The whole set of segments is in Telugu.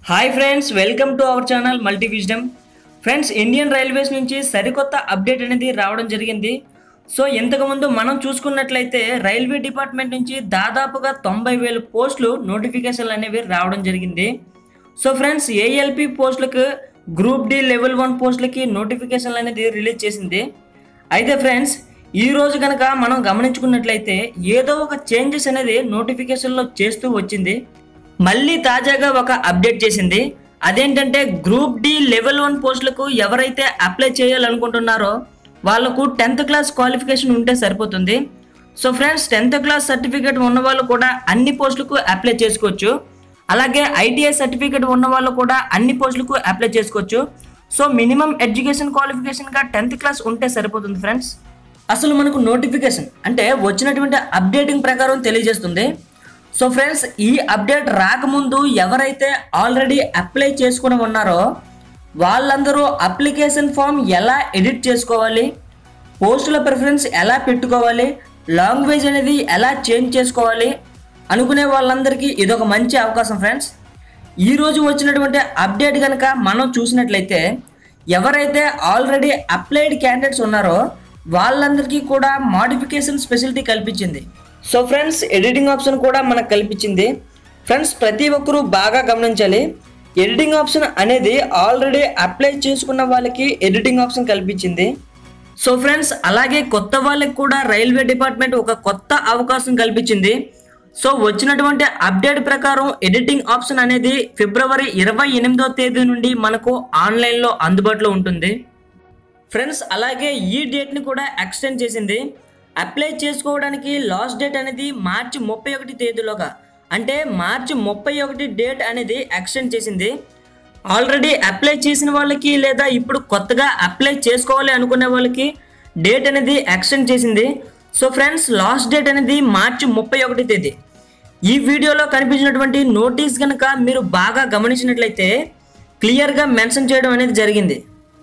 hi friends welcome to our channel multi wisdom friends Indian railways నుంచి సరికొత్త అప్డేట్ అనేది రావడం జరిగింది సో ఇంతకుముందు మనం చూసుకున్నట్లయితే రైల్వే డిపార్ట్మెంట్ నుంచి దాదాపుగా తొంభై వేల పోస్టులు నోటిఫికేషన్లు అనేవి రావడం జరిగింది సో ఫ్రెండ్స్ ఏఎల్పి పోస్టులకు గ్రూప్ డి లెవెల్ వన్ పోస్టులకి నోటిఫికేషన్లు అనేది రిలీజ్ చేసింది అయితే ఫ్రెండ్స్ ఈ రోజు కనుక మనం గమనించుకున్నట్లయితే ఏదో ఒక చేంజెస్ అనేది నోటిఫికేషన్లో చేస్తూ వచ్చింది మళ్ళీ తాజాగా ఒక అప్డేట్ చేసింది అదేంటంటే గ్రూప్ డి లెవెల్ వన్ పోస్టులకు ఎవరైతే అప్లై చేయాలనుకుంటున్నారో వాళ్ళకు టెన్త్ క్లాస్ క్వాలిఫికేషన్ ఉంటే సరిపోతుంది so friends tenth class certificate ఉన్న వాళ్ళు కూడా అన్ని పోస్టులకు అప్లై చేసుకోవచ్చు అలాగే ఐటీఐ సర్టిఫికేట్ ఉన్న వాళ్ళు కూడా అన్ని పోస్టులకు అప్లై చేసుకోవచ్చు సో మినిమం ఎడ్యుకేషన్ క్వాలిఫికేషన్గా టెన్త్ క్లాస్ ఉంటే సరిపోతుంది ఫ్రెండ్స్ అసలు మనకు నోటిఫికేషన్ అంటే వచ్చినటువంటి అప్డేటింగ్ ప్రకారం తెలియజేస్తుంది సో ఫ్రెండ్స్ ఈ అప్డేట్ రాకముందు ఎవరైతే ఆల్రెడీ అప్లై చేసుకుని ఉన్నారో వాళ్ళందరూ అప్లికేషన్ ఫామ్ ఎలా ఎడిట్ చేసుకోవాలి పోస్టుల ప్రిఫరెన్స్ ఎలా పెట్టుకోవాలి లాంగ్వేజ్ అనేది ఎలా చేంజ్ చేసుకోవాలి అనుకునే వాళ్ళందరికీ ఇదొక మంచి అవకాశం ఫ్రెండ్స్ ఈ రోజు వచ్చినటువంటి అప్డేట్ కనుక మనం చూసినట్లయితే ఎవరైతే ఆల్రెడీ అప్లైడ్ క్యాండిడేట్స్ ఉన్నారో వాళ్ళందరికీ కూడా మాడిఫికేషన్ స్పెషాలిటీ కల్పించింది సో ఫ్రెండ్స్ ఎడిటింగ్ ఆప్షన్ కూడా మనకు కల్పించింది ఫ్రెండ్స్ ప్రతి ఒక్కరూ బాగా గమనించాలి ఎడిటింగ్ ఆప్షన్ అనేది ఆల్రెడీ అప్లై చేసుకున్న వాళ్ళకి ఎడిటింగ్ ఆప్షన్ కల్పించింది సో ఫ్రెండ్స్ అలాగే కొత్త వాళ్ళకి కూడా రైల్వే డిపార్ట్మెంట్ ఒక కొత్త అవకాశం కల్పించింది సో వచ్చినటువంటి అప్డేట్ ప్రకారం ఎడిటింగ్ ఆప్షన్ అనేది ఫిబ్రవరి ఇరవై ఎనిమిదో తేదీ నుండి మనకు ఆన్లైన్లో అందుబాటులో ఉంటుంది ఫ్రెండ్స్ అలాగే ఈ డేట్ని కూడా ఎక్స్టెండ్ చేసింది అప్లై చేసుకోవడానికి లాస్ట్ డేట్ అనేది మార్చి ముప్పై ఒకటి తేదీలోగా అంటే మార్చి ముప్పై ఒకటి డేట్ అనేది ఎక్స్టెండ్ చేసింది ఆల్రెడీ అప్లై చేసిన వాళ్ళకి లేదా ఇప్పుడు కొత్తగా అప్లై చేసుకోవాలి అనుకునే వాళ్ళకి డేట్ అనేది ఎక్స్టెండ్ చేసింది సో ఫ్రెండ్స్ లాస్ట్ డేట్ అనేది మార్చి ముప్పై ఒకటి తేదీ ఈ వీడియోలో కనిపించినటువంటి నోటీస్ కనుక మీరు బాగా గమనించినట్లయితే క్లియర్గా మెన్షన్ చేయడం అనేది జరిగింది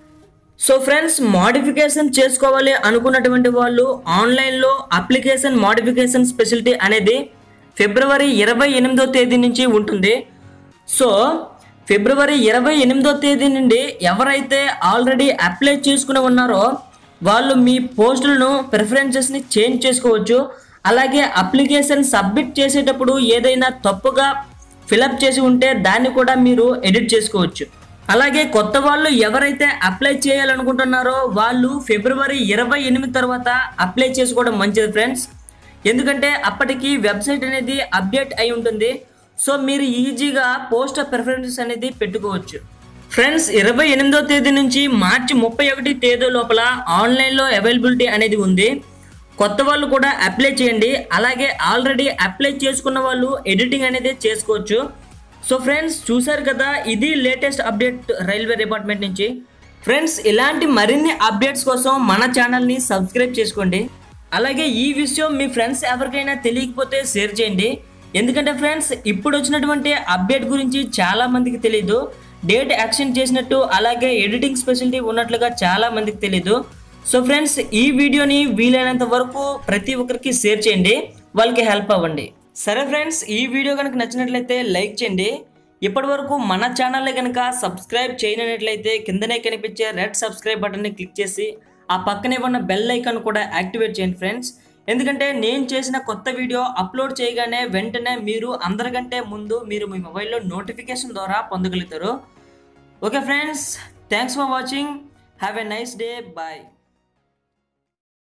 సో ఫ్రెండ్స్ మోడిఫికేషన్ చేసుకోవాలి అనుకున్నటువంటి వాళ్ళు ఆన్లైన్లో అప్లికేషన్ మోడిఫికేషన్ స్పెషాలిటీ అనేది ఫిబ్రవరి ఇరవై ఎనిమిదో తేదీ నుంచి ఉంటుంది సో ఫిబ్రవరి ఇరవై ఎనిమిదో తేదీ నుండి ఎవరైతే ఆల్రెడీ అప్లై చేసుకుని ఉన్నారో వాళ్ళు మీ పోస్టులను ప్రిఫరెన్సెస్ని చేంజ్ చేసుకోవచ్చు అలాగే అప్లికేషన్ సబ్మిట్ చేసేటప్పుడు ఏదైనా తప్పుగా ఫిలప్ చేసి ఉంటే దాన్ని కూడా మీరు ఎడిట్ చేసుకోవచ్చు అలాగే కొత్త వాళ్ళు ఎవరైతే అప్లై చేయాలనుకుంటున్నారో వాళ్ళు ఫిబ్రవరి ఇరవై ఎనిమిది తర్వాత అప్లై చేసుకోవడం మంచిది ఫ్రెండ్స్ ఎందుకంటే అప్పటికి వెబ్సైట్ అనేది అప్డేట్ అయి ఉంటుంది సో మీరు ఈజీగా పోస్ట్ ప్రిఫరెన్సెస్ అనేది పెట్టుకోవచ్చు ఫ్రెండ్స్ ఇరవై ఎనిమిదో తేదీ నుంచి మార్చి ముప్పై ఒకటి తేదీ లోపల ఆన్లైన్లో అవైలబిలిటీ అనేది ఉంది కొత్త వాళ్ళు కూడా అప్లై చేయండి అలాగే ఆల్రెడీ అప్లై చేసుకున్న వాళ్ళు ఎడిటింగ్ అనేది చేసుకోవచ్చు సో ఫ్రెండ్స్ చూసారు కదా ఇది లేటెస్ట్ అప్డేట్ రైల్వే డిపార్ట్మెంట్ నుంచి ఫ్రెండ్స్ ఇలాంటి మరిన్ని అప్డేట్స్ కోసం మన ఛానల్ని సబ్స్క్రైబ్ చేసుకోండి అలాగే ఈ విషయం మీ ఫ్రెండ్స్ ఎవరికైనా తెలియకపోతే షేర్ చేయండి ఎందుకంటే ఫ్రెండ్స్ ఇప్పుడు వచ్చినటువంటి అప్డేట్ గురించి చాలా మందికి తెలియదు డేట్ యాక్షన్ చేసినట్టు అలాగే ఎడిటింగ్ స్పెషాలిటీ ఉన్నట్లుగా చాలా మందికి తెలియదు సో ఫ్రెండ్స్ ఈ వీడియోని వీలైనంత వరకు ప్రతి ఒక్కరికి షేర్ చేయండి వాళ్ళకి హెల్ప్ అవ్వండి సరే ఫ్రెండ్స్ ఈ వీడియో కనుక నచ్చినట్లయితే లైక్ చేయండి ఇప్పటి వరకు మన ఛానల్ని కనుక సబ్స్క్రైబ్ చేయనట్లయితే కిందనే కనిపించే రెడ్ సబ్స్క్రైబ్ బటన్ని క్లిక్ చేసి ఆ పక్కనే ఉన్న బెల్ ఐకాన్ కూడా యాక్టివేట్ చేయండి ఫ్రెండ్స్ ఎందుకంటే నేను చేసిన కొత్త వీడియో అప్లోడ్ చేయగానే వెంటనే మీరు అందరికంటే ముందు మీరు మీ మొబైల్లో నోటిఫికేషన్ ద్వారా పొందగలుగుతారు okay friends thanks for watching have a nice day bye